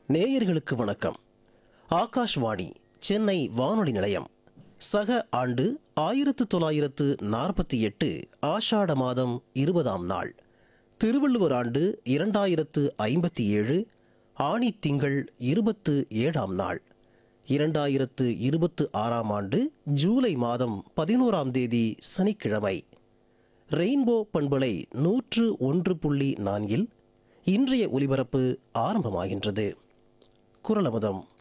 நேயர்களுக்கு வணக்கம் ஆகாஷ்வாணி சென்னை வானொலி நிலையம் சக ஆண்டு ஆயிரத்து தொள்ளாயிரத்து நாற்பத்தி எட்டு ஆஷாட மாதம் இருபதாம் நாள் திருவள்ளுவர் ஆண்டு இரண்டாயிரத்து ஐம்பத்தி ஏழு ஆணி திங்கள் இருபத்து ஏழாம் நாள் இரண்டாயிரத்து இருபத்து ஆறாம் ஆண்டு ஜூலை மாதம் பதினோராம் தேதி சனிக்கிழமை ரெயின்போ பண்பலை நூற்று ஒன்று புள்ளி நான்கில் இன்றைய ஒலிபரப்பு ஆரம்பமாகின்றது குரலமுதம்